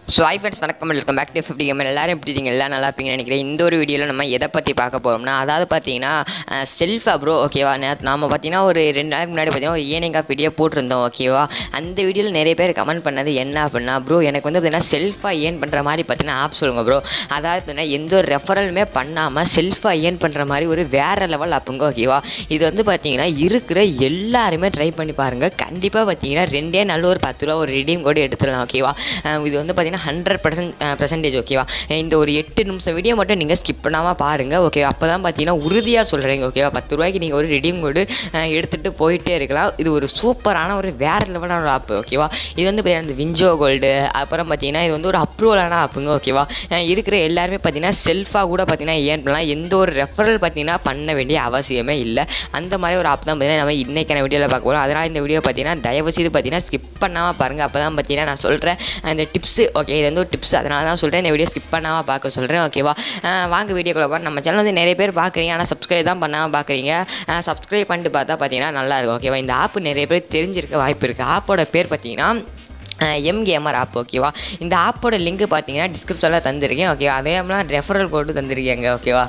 so hi friends வணக்கம் welcome back to fifty game எல்லாரும் எப்படி இருக்கீங்க எல்லாம் நல்லா இருப்பீங்கன்னு நினைக்கிறேன் இந்த ஒரு வீடியோவில் நம்ம எதை பற்றி பார்க்க போகிறோம்னா அதாவது பார்த்தீங்கன்னா செல்ஃபா ப்ரோ ஓகேவா நேற்று நாம் பார்த்தீங்கன்னா ஒரு ரெண்டு நாளைக்கு முன்னாடி பார்த்தீங்கன்னா ஒரு ஏனிங் ஆஃப் வீடியோ போட்டிருந்தோம் ஓகேவா அந்த வீடியோவில் நிறைய பேர் கமெண்ட் பண்ணது என்ன அப்படின்னா ப்ரோ எனக்கு வந்து பார்த்தீங்கன்னா செல்ஃபாக ஏன் பண்ணுற மாதிரி பார்த்தீங்கன்னா ஆப் சொல்லுங்கள் ப்ரோ அதாவது பார்த்தீங்கன்னா எந்த ஒரு ரெஃபரலுமே பண்ணாமல் செல்ஃபாக ஏன் பண்ணுற மாதிரி ஒரு வேறு லெவல் ஆப்புங்க ஓகேவா இது வந்து பார்த்தீங்கன்னா இருக்கிற எல்லாருமே ட்ரை பண்ணி பாருங்கள் கண்டிப்பாக பார்த்தீங்கன்னா ரெண்டே நாள் ஒரு பத்து ரூபா ஒரு ரிடீம் கோடு எடுத்துடலாம் ஓகேவா அஹ் இது வந்து பார்த்தீங்கன்னா ஹண்ட்ரட் பர்சன்ட் பர்சன்டேஜ் ஓகேவா இந்த ஒரு எட்டு நிமிஷம் வீடியோ மட்டும் நீங்கள் ஸ்கிப் பண்ணாமல் பாருங்கள் ஓகே அப்போ தான் பார்த்தீங்கன்னா உறுதியாக சொல்கிறீங்க ஓகேவா பத்து ரூபாய்க்கு நீங்கள் ஒரு ரிடீம் கோடு எடுத்துகிட்டு போயிட்டே இருக்கலாம் இது ஒரு சூப்பரான ஒரு வேறு லெவலான ஒரு ஆப் ஓகேவா இது வந்து பார்த்தீங்கன்னா இந்த விஞ்சோ கோல்டு அப்புறம் பார்த்தீங்கன்னா இது வந்து ஒரு அப்ரூவலான ஆப்புங்க ஓகேவா அஹ் இருக்கிற எல்லாருமே பார்த்தீங்கன்னா செல்ஃபாக கூட பார்த்தீங்கன்னா ஏன் பண்ணலாம் எந்த ஒரு ரெஃபரல் பார்த்தீங்கன்னா பண்ண வேண்டிய அவசியமே இல்லை அந்த மாதிரி ஒரு ஆப் தான் பார்த்தீங்கன்னா நம்ம இன்றைக்கான வீடியோவில் பார்க்க போகிறோம் அதனால் இந்த வீடியோ பார்த்தீங்கன்னா தயவு செய்து பார்த்தீங்கன்னா ஸ்கிப் பண்ணாமல் பாருங்கள் அப்போ தான் பார்த்தீங்கன்னா நான் சொல்கிறேன் அந்த டிப்ஸு ஓகே இது வந்து ஒரு டிப்ஸ் அதனால தான் சொல்கிறேன் இந்த வீடியோ ஸ்கிப் பண்ணாமல் பார்க்க சொல்கிறேன் ஓகேவா அஹ் வாங்க வீடியோக்குள்ள பாரு நம்ம சேனல் வந்து நிறைய பேர் பார்க்குறீங்க ஆனால் சப்ஸ்கிரைப் தான் பண்ணாமல் பார்க்குறீங்க சப்ஸ்கிரைப் பண்ணிட்டு பார்த்தா பார்த்தீங்கன்னா நல்லாயிருக்கும் ஓகேவா இந்த ஆப் நிறைய பேர் தெரிஞ்சிருக்க வாய்ப்பு இருக்குது ஆப்போட பேர் பார்த்தீங்கன்னா எம்கேஎம்ஆர் ஆப் ஓகேவா இந்த ஆப்போட லிங்க் பார்த்தீங்கன்னா டிஸ்கிரிப்ஷனில் தந்திருக்கேன் ஓகேவா அதே மாதிரி ரெஃபரல் கோடு தந்திருக்கேங்க ஓகேவா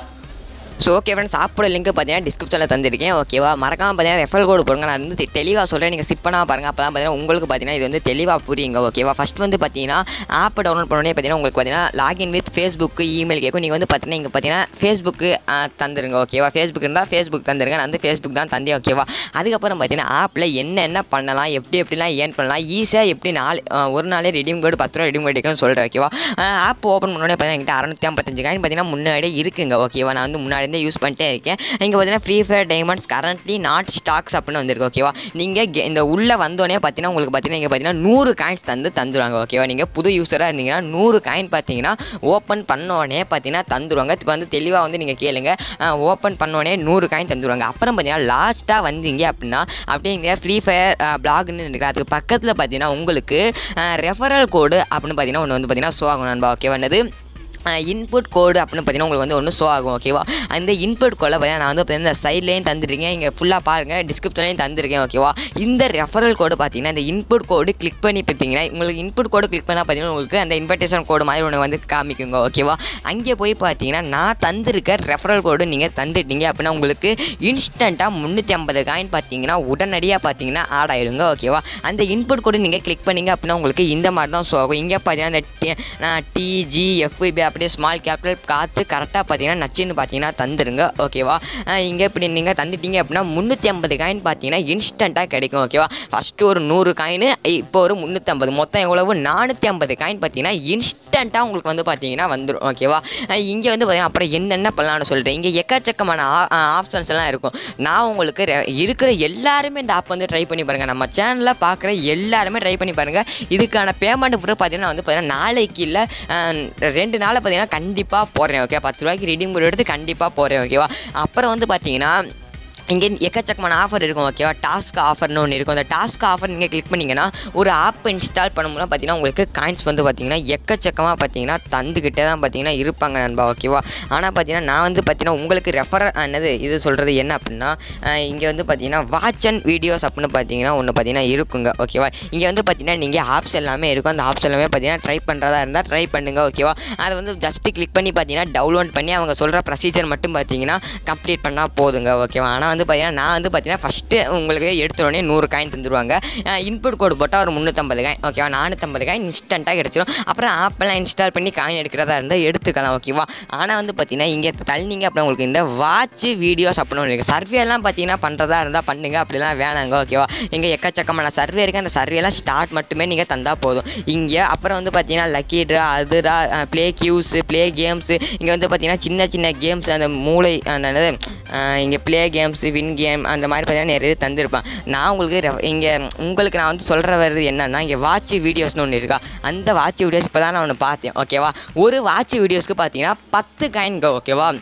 ஸோ ஓகே ஃப்ரெண்ட்ஸ் ஆப்போட லிங்க் பார்த்தீங்கன்னா டிஸ்கிரிப்ஷனில் தந்திருக்கேன் ஓகேவா மறக்காம பார்த்தீங்கன்னா ரெஃபரல் கோடு போடுங்க நான் வந்து தெ- தெளிவாக சொல்கிறேன் நீங்கள் ஸ்கிப் பண்ணாமல் பாருங்கள் அப்போ தான் பார்த்தீங்கன்னா உங்களுக்கு பார்த்தீங்கன்னா இது வந்து தெளிவாக புரியுங்க ஓகேவா ஃபஸ்ட் வந்து பார்த்தீங்கன்னா ஆப்பை டவுன்லோட் பண்ணோடனே பார்த்தீங்கன்னா உங்களுக்கு பார்த்தீங்கன்னா லாகின் வித் ஃபேஸ்புக்கு இமெயில் கேட்கும் நீங்கள் வந்து பார்த்தீங்கன்னா இங்கே பார்த்தீங்கன்னா ஃபேஸ்புக்கு தந்துருங்க ஓகேவா ஃபேஸ்புக் இருந்தால் ஃபேஸ்புக் தந்துருங்க நான் வந்து ஃபேஸ்புக் தான் தந்தேன் ஓகேவா அதுக்கப்புறம் பார்த்தீங்கன்னா ஆப்பில் என்னென்ன பண்ணலாம் எப்படி எப்படிலாம் ஏர்ன் பண்ணலாம் ஈஸியாக எப்படி நாலு அஹ் ஒரு நாளே ரெடியும் கோடு பத்து ரூபா ரெடியும் கோடு இருக்குன்னு சொல்கிறேன் ஓகேவா ஆப் ஓப்பன் பண்ணோடனே பார்த்தீங்கன்னா என்கிட்ட அறநூற்றி ஐம்பத்தஞ்சு காயின் பார்த்தீங்கன்னா முன்னாடியே இருக்குங்க ஓகேவா நான் வந்து முன்னாடி இருந்தே யூஸ் பண்ணிட்டே இருக்கேன் இங்கே பார்த்தீங்கன்னா Free Fire diamonds currently not stocks அப்படின்னு வந்திருக்கு ஓகேவா நீங்கள் இந்த உள்ளே வந்தோடனே பார்த்தீங்கன்னா உங்களுக்கு பார்த்தீங்கன்னா இங்கே பார்த்தீங்கன்னா நூறு காயின்ஸ் தந்து தந்துருவாங்க ஓகேவா நீங்கள் புது யூஸராக இருந்தீங்கன்னா நூறு காயின் பார்த்தீங்கன்னா ஓப்பன் பண்ணோடனே பார்த்தீங்கன்னா தந்துருவாங்க இப்போ வந்து தெளிவாக வந்து நீங்கள் கேளுங்க ஓப்பன் பண்ணோடனே நூறு காயின் தந்துருவாங்க அப்புறம் பார்த்தீங்கன்னா லாஸ்ட்டாக வந்தீங்க அப்படின்னா அப்படிங்கிற ஃப்ரீ ஃபயர் பிளாக்னு இருக்கு அதுக்கு பக்கத்தில் பார்த்தீங்கன்னா உங்களுக்கு ரெஃபரல் கோடு அப்படின்னு பார்த்தீங்கன்னா ஒன்று வந்து பார்த்தீங்கன்னா ஷோ ஆகும் நண்பா ஓகேவா என்னது இன்புட் கோடு அப்படின்னு பார்த்தீங்கன்னா உங்களுக்கு வந்து ஒன்று ஷோ ஆகும் ஓகேவா அந்த இன்புட் கோடில் பார்த்தீங்கன்னா நான் வந்து பார்த்தீங்கன்னா இந்த சைட்லேயும் தந்துருக்கேன் இங்கே ஃபுல்லாக பாருங்கள் டிஸ்கிரிப்ஷன்லையும் தந்திருக்கேன் ஓகேவா இந்த ரெஃபரல் கோடு பார்த்தீங்கன்னா இந்த இன்புட் கோடு கிளிக் பண்ணி பார்த்தீங்கன்னா உங்களுக்கு இன்புட் கோடு கிளிக் பண்ணால் பார்த்தீங்கன்னா உங்களுக்கு அந்த இன்விடேஷன் கோடு மாதிரி ஒன்று வந்து காமிக்குங்க ஓகேவா அங்கே போய் பார்த்தீங்கன்னா நான் தந்திருக்க ரெஃபரல் கோடு நீங்கள் தந்துட்டீங்க அப்படின்னா உங்களுக்கு இன்ஸ்டண்ட்டாக முந்நூற்றி ஐம்பது காயின் பார்த்தீங்கன்னா உடனடியாக பார்த்தீங்கன்னா ஆட் ஆயிடுங்க ஓகேவா அந்த இன்புட் கோடு நீங்கள் கிளிக் பண்ணீங்க அப்படின்னா உங்களுக்கு இந்த மாதிரி தான் ஷோ ஆகும் இங்கே பார்த்தீங்கன்னா இந்த டிஜிஎஃப்இபி அப்படியே ஸ்மால் கேபிட்டல் காற்று கரெக்டாக பார்த்தீங்கன்னா நச்சுன்னு பார்த்தீங்கன்னா தந்துருங்க ஓகேவா இங்கே இப்படி நீங்கள் தந்துட்டீங்க அப்படின்னா முந்நூற்றி ஐம்பது காயின் பார்த்தீங்கன்னா இன்ஸ்டண்ட்டாக கிடைக்கும் ஓகேவா ஃபஸ்ட்டு ஒரு நூறு காயின் இப்போ ஒரு முந்நூற்றி ஐம்பது மொத்தம் எவ்வளவு நானூற்றி ஐம்பது காயின் பார்த்தீங்கன்னா இன்ஸ்டண்ட்டாக உங்களுக்கு வந்து பார்த்தீங்கன்னா வந்துடும் ஓகேவா இங்கே வந்து பார்த்தீங்கன்னா அப்புறம் என்னென்ன பண்ணலாம்னு சொல்லிட்டு இங்கே எக்கச்சக்கமான ஆப்ஷன்ஸ் எல்லாம் இருக்கும் நான் உங்களுக்கு ரெ- இருக்கிற எல்லாருமே இந்த ஆப் வந்து ட்ரை பண்ணி பாருங்கள் நம்ம சேனலில் பார்க்குற எல்லாருமே ட்ரை பண்ணி பாருங்கள் இதுக்கான பேமெண்ட் கூட பார்த்தீங்கன்னா வந்து பார்த்தீங்கன்னா நாளைக்கு இல்லை ரெண்டு நாளில் பார்த்தீங்கன்னா கண்டிப்பாக போடுறேன் ஓகே பத்து ரூபாய்க்கு ரீடிங் போர்டு எடுத்து கண்டிப்பாக போடுறேன் ஓகேவா அப்புறம் வந்து பார்த்தீங்கன்னா இங்கே எக்கச்சக்கமான ஆஃபர் இருக்கும் ஓகேவா டாஸ்க் ஆஃபர்னு ஒன்று இருக்கும் அந்த டாஸ்க் ஆஃபர் நீங்கள் கிளிக் பண்ணிங்கன்னா ஒரு ஆப் இன்ஸ்டால் பண்ணும்போது பார்த்தீங்கன்னா உங்களுக்கு காயின்ஸ் வந்து பார்த்தீங்கன்னா எக்கச்சக்கமாக பார்த்தீங்கன்னா தந்துக்கிட்டே தான் பார்த்தீங்கன்னா இருப்பாங்க நண்பா ஓகேவா ஆனால் பார்த்தீங்கன்னா நான் வந்து பார்த்தீங்கன்னா உங்களுக்கு ரெஃபர் என்னது இது சொல்கிறது என்ன அப்படின்னா இங்கே வந்து பார்த்தீங்கன்னா வாட்ச் அண்ட் வீடியோஸ் அப்படின்னு பார்த்தீங்கன்னா ஒன்று பார்த்தீங்கன்னா இருக்குங்க ஓகேவா இங்கே வந்து பார்த்தீங்கன்னா நீங்கள் ஆப்ஸ் எல்லாமே இருக்கும் அந்த ஆப்ஸ் எல்லாமே பார்த்தீங்கன்னா ட்ரை பண்ணுறதா இருந்தால் ட்ரை பண்ணுங்க ஓகேவா அதை வந்து ஜஸ்ட்டு கிளிக் பண்ணி பார்த்தீங்கன்னா டவுன்லோட் பண்ணி அவங்க சொல்கிற ப்ரொசீஜர் மட்டும் பார்த்தீங்கன்னா கம்ப்ளீட் பண்ணால் போதுங்க ஓகேவா ஆனால் வந்து பார்த்தீங்கன்னா நான் வந்து பார்த்தீங்கன்னா ஃபஸ்ட்டு உங்களுக்கு எடுத்த உடனே நூறு காயின் தந்துருவாங்க இன்புட் கோடு போட்டால் ஒரு முந்நூற்றம்பது காயின் ஓகேவா நானூற்றம்பது காயின் இன்ஸ்டண்ட்டாக கிடச்சிரும் அப்புறம் ஆப்பெல்லாம் இன்ஸ்டால் பண்ணி காயின் எடுக்கிறதா இருந்தால் எடுத்துக்கலாம் ஓகேவா ஆனால் வந்து பார்த்தீங்கன்னா இங்கே தள்ளினீங்க அப்புறம் உங்களுக்கு இந்த வாட்ச் வீடியோஸ் அப்படின்னு ஒன்று இருக்குது சர்வேலாம் பார்த்தீங்கன்னா பண்ணுறதா இருந்தால் பண்ணுங்க அப்படிலாம் வேணாங்க ஓகேவா இங்கே எக்கச்சக்கமான சர்வே இருக்குது அந்த சர்வேலாம் ஸ்டார்ட் மட்டுமே நீங்கள் தந்தால் போதும் இங்கே அப்புறம் வந்து பார்த்தீங்கன்னா லக்கி ட்ரா அதுரா ப்ளே கியூஸு ப்ளே கேம்ஸு இங்கே வந்து பார்த்தீங்கன்னா சின்ன சின்ன கேம்ஸ் அந்த மூளை அந்த என்னது இங்கே ப்ளே கேம்ஸு வின் கேம் அந்த மாதிரி பார்த்தீங்கன்னா நிறைய இது தந்திருப்பேன் நான் உங்களுக்கு ரெ- இங்கே உங்களுக்கு நான் வந்து சொல்கிற வருது என்னன்னா இங்கே வாட்ச் வீடியோஸ்னு ஒன்று இருக்கா அந்த வாட்ச் வீடியோஸ் இப்போ தான் நான் ஒன்று பார்த்தேன் ஓகேவா ஒரு வாட்ச் வீடியோஸ்க்கு பார்த்தீங்கன்னா பத்து காயின்ங்க ஓகேவா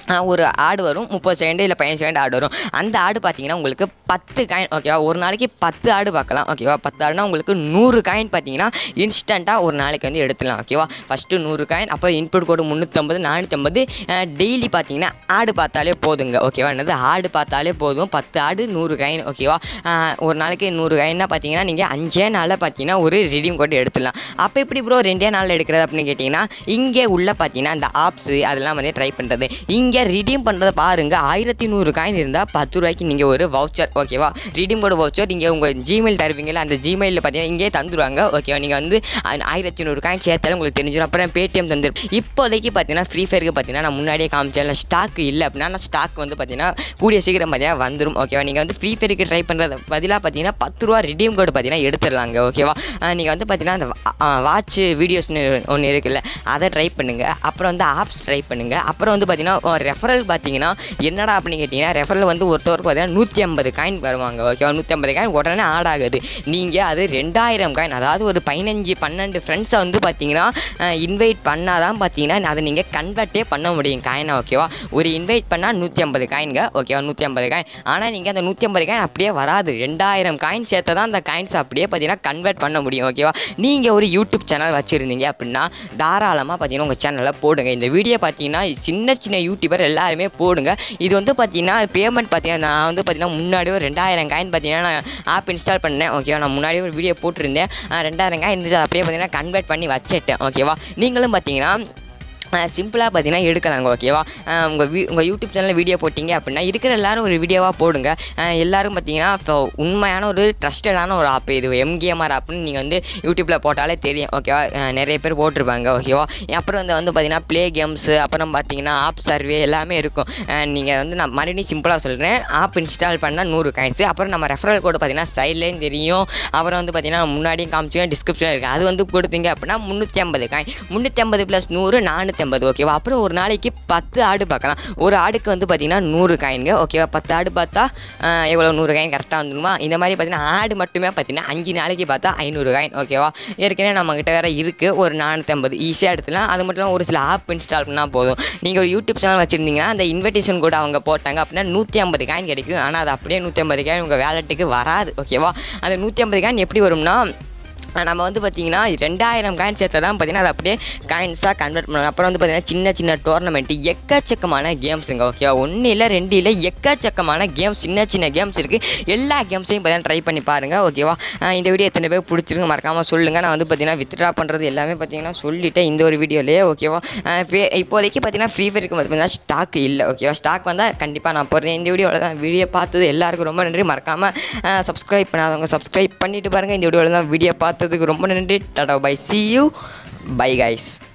ஆஹ் ஒரு ஆடு வரும் முப்பது செகண்ட் இல்லை பதினஞ்சு செகண்ட் ஆடு வரும் அந்த ஆடு பார்த்தீங்கன்னா உங்களுக்கு பத்து காயின் ஓகேவா ஒரு நாளைக்கு பத்து ஆடு பார்க்கலாம் ஓகேவா பத்து ஆடுனா உங்களுக்கு நூறு காயின் பார்த்தீங்கன்னா இன்ஸ்டண்ட்டாக ஒரு நாளைக்கு வந்து எடுத்துடலாம் ஓகேவா ஃபஸ்ட்டு நூறு காயின் அப்புறம் இன்புட் கோடு முந்நூற்றம்பது நானூற்றம்பது டெய்லி பார்த்தீங்கன்னா ஆடு பார்த்தாலே போதுங்க ஓகேவா என்னது ஆடு பார்த்தாலே போதும் பத்து ஆடு நூறு காயின் ஓகேவா ஆஹ் ஒரு நாளைக்கு நூறு காயின்னா பார்த்தீங்கன்னா நீங்கள் அஞ்சே நாளில் பார்த்தீங்கன்னா ஒரு ரெடீம் கோட் எடுத்துடலாம் அப்போ எப்படி ப்ரோ ரெண்டே நாளில் எடுக்கிறது அப்படின்னு கேட்டிங்கன்னா இங்கே உள்ள பார்த்தீங்கன்னா இந்த ஆப்ஸு அதெல்லாம் வந்து ட்ரை பண்ணுறது இங்கே ரிடீம் பண்ணுறதை பாருங்கள் ஆயிரத்தி நூறு காயின் இருந்தால் பத்து ரூபாய்க்கு நீங்கள் ஒரு வவுச்சர் ஓகேவா ரிடீம் கோட் வவுச்சர் நீங்கள் உங்கள் ஜிமெயில் தருவீங்களா அந்த ஜிமெயிலில் பார்த்தீங்கன்னா இங்கே தந்துடுவாங்க ஓகேவா நீங்கள் வந்து அந்த ஆயிரத்தி நூறு காயின் சேர்த்தாலும் உங்களுக்கு தெரிஞ்சிடும் அப்புறம் பேடிஎம் தந்துடும் இப்போதைக்கு பார்த்தீங்கன்னா ஃப்ரீ ஃபயருக்கு பார்த்தீங்கன்னா நான் முன்னாடியே காமிச்சேன் ஸ்டாக் இல்லை அப்படின்னா நான் ஸ்டாக் வந்து பார்த்தீங்கன்னா கூடிய சீக்கிரம் பார்த்தீங்கன்னா வந்துடும் ஓகேவா நீங்கள் வந்து ஃப்ரீ ஃபயருக்கு ட்ரை பண்ணுறது பதிலாக பார்த்தீங்கன்னா பத்து ரூபா ரிடீம் கோட் பார்த்தீங்கன்னா எடுத்துடலாங்க ஓகேவா நீங்கள் வந்து பார்த்தீங்கன்னா அந்த வாட்ச் வீடியோஸ்னு ஒன்று இருக்குல்ல அதை ட்ரை பண்ணுங்கள் அப்புறம் வந்து ஆப்ஸ் ட்ரை பண்ணுங்கள் அப்புறம் வந்து பார்த்தீங்கன்னா ரெஃபரல் பார்த்தீங்கன்னா என்னடா அப்படின்னு கேட்டிங்கன்னா ரெஃபரல் வந்து ஒருத்தவருக்கு பார்த்தீங்கன்னா நூற்றி ஐம்பது காயின் வருவாங்க ஓகேவா நூற்றி ஐம்பது காயின் உடனே ஆட் ஆகுது நீங்கள் அது ரெண்டாயிரம் காயின் அதாவது ஒரு பதினஞ்சு பன்னெண்டு ஃப்ரெண்ட்ஸை வந்து பார்த்தீங்கன்னா இன்வைட் பண்ணால் தான் பார்த்தீங்கன்னா அதை நீங்கள் கன்வெர்ட்டே பண்ண முடியும் காயினை ஓகேவா ஒரு இன்வைட் பண்ணால் நூற்றி ஐம்பது காயின்ங்க ஓகேவா நூற்றி ஐம்பது காயின் ஆனால் நீங்கள் அந்த நூற்றி ஐம்பது காயின் அப்படியே வராது ரெண்டாயிரம் காயின் சேர்த்து தான் அந்த காயின்ஸ் அப்படியே பார்த்தீங்கன்னா கன்வெர்ட் பண்ண முடியும் ஓகேவா நீங்கள் ஒரு யூடியூப் சேனல் வச்சுருந்தீங்க அப்படின்னா தாராளமாக பார்த்தீங்கன்னா உங்கள் சேனலில் போடுங்க இந்த வீடியோ பார்த்தீங்கன்னா சின்ன சின்ன யூடியூபர் எல்லாருமே போடுங்க இது வந்து பார்த்தீங்கன்னா பேமெண்ட் பார்த்தீங்கன்னா நான் வந்து பார்த்தீங்கன்னா முன்னாடி ஒரு ரெண்டாயிரம் காயின் பார்த்தீங்கன்னா நான் ஆப் இன்ஸ்டால் பண்ணேன் ஓகேவா நான் முன்னாடி ஒரு வீடியோ போட்டிருந்தேன் ஆஹ் ரெண்டாயிரம் காயின் இருந்துச்சு அதை அப்படியே பார்த்தீங்கன்னா கன்வெர்ட் பண்ணி வச்சிட்டேன் ஓகேவா நீங்களும் பார்த்தீங்கன்னா சிம்பிளாக பார்த்தீங்கன்னா எடுக்கலாங்க ஓகேவா உங்கள் வீ உங்கள் யூடியூப் சேனலில் வீடியோ போட்டிங்க அப்படின்னா இருக்கிற எல்லாரும் ஒரு வீடியோவாக போடுங்க அஹ் எல்லாரும் பார்த்தீங்கன்னா இப்போ உண்மையான ஒரு ட்ரஸ்டடான ஒரு ஆப் இது எம்கேஎம்ஆர் ஆப்னு நீங்கள் வந்து யூடியூப்பில் போட்டாலே தெரியும் ஓகேவா அஹ் நிறைய பேர் போட்டிருப்பாங்க ஓகேவா அப்புறம் வந்து வந்து பார்த்தீங்கன்னா ப்ளே கேம்ஸு அப்புறம் பார்த்தீங்கன்னா ஆப் சர்வே எல்லாமே இருக்கும் நீங்கள் வந்து நான் மறுபடியும் சிம்பிளாக சொல்கிறேன் ஆப் இன்ஸ்டால் பண்ணால் நூறு காயின்ஸு அப்புறம் நம்ம ரெஃபரல் கோடு பார்த்தீங்கன்னா சைட்லேயும் தெரியும் அப்புறம் வந்து பார்த்தீங்கன்னா முன்னாடியும் காமிச்சு டிஸ்கிரிப்ஷன் இருக்குது அது வந்து கொடுத்தீங்க அப்படின்னா முந்நூற்றி ஐம்பது காயின் முந்நூற்றி ஐம்பது ப்ளஸ் நூறு நானூற்றி ஐம்பது ஓகேவா அப்புறம் ஒரு நாளைக்கு பத்து ஆடு பார்க்கலாம் ஒரு ஆடுக்கு வந்து பார்த்தீங்கன்னா நூறு காயின்ங்க ஓகேவா பத்து ஆடு பார்த்தா ஆஹ், எவ்வளோ நூறு காயின் கரெக்டாக வந்துடுமா இந்த மாதிரி பார்த்தீங்கன்னா ஆடு மட்டுமே பார்த்தீங்கன்னா அஞ்சு நாளைக்கு பார்த்தா ஐநூறு காயின் ஓகேவா ஏற்கனவே நம்மக்கிட்ட வேறு இருக்குது ஒரு நானூற்றம்பது ஈஸியாக எடுத்துலாம் அது மட்டும் இல்லாமல் ஒரு சில ஆப் இன்ஸ்டால் பண்ணால் போதும் நீங்கள் ஒரு யூடியூப் சேனல் வச்சுருந்தீங்கன்னா அந்த இன்விடேஷன் கூட அவங்க போட்டாங்க அப்படின்னா நூற்றி ஐம்பது காயின் கிடைக்கும் ஆனால் அது அப்படியே நூற்றி ஐம்பது காயின் உங்கள் வேலெட்டுக்கு வராது ஓகேவா அந்த நூற்றி ஐம்பது காயின் எப்படி வரும்னா நம்ம வந்து பார்த்தீங்கன்னா ரெண்டாயிரம் காயின் சேர்த்தா தான் பார்த்தீங்கன்னா அது அப்படியே காயின்ஸாக கன்வெர்ட் பண்ணணும் அப்புறம் வந்து பார்த்தீங்கன்னா சின்ன சின்ன டோர்னமெண்ட்டு எக்கச்சக்கமான கேம்ஸுங்க ஓகேவா ஒன்று இல்லை ரெண்டு இல்லை எக்கச்சக்கமான கேம்ஸ் சின்ன சின்ன கேம்ஸ் இருக்குது எல்லா கேம்ஸையும் பார்த்தீங்கன்னா ட்ரை பண்ணி பாருங்கள் ஓகேவா அஹ் இந்த வீடியோ எத்தனை பேர் பிடிச்சிருக்கு மறக்காமல் சொல்லுங்கள் நான் வந்து பார்த்தீங்கன்னா வித்ட்ரா பண்ணுறது எல்லாமே பார்த்தீங்கன்னா சொல்லிட்டேன் இந்த ஒரு வீடியோலேயே ஓகேவா அஹ் இப்ப- இப்போதைக்கு பார்த்தீங்கன்னா ஃப்ரீ ஃபயருக்கு பார்த்தீங்கன்னா ஸ்டாக் இல்லை ஓகேவா ஸ்டாக் வந்தால் கண்டிப்பாக நான் போடுறேன் இந்த வீடியோவில் தான் வீடியோ பார்த்தது எல்லாருக்கும் ரொம்ப நன்றி மறக்காமல் சப்ஸ்கிரைப் பண்ணாதவங்க சப்ஸ்கிரைப் பண்ணிட்டு பாருங்கள் இந்த வீடியோவில் தான் வீடியோ பார்த்ததுக்கு ரொம்ப நன்றி tata bye see you bye guys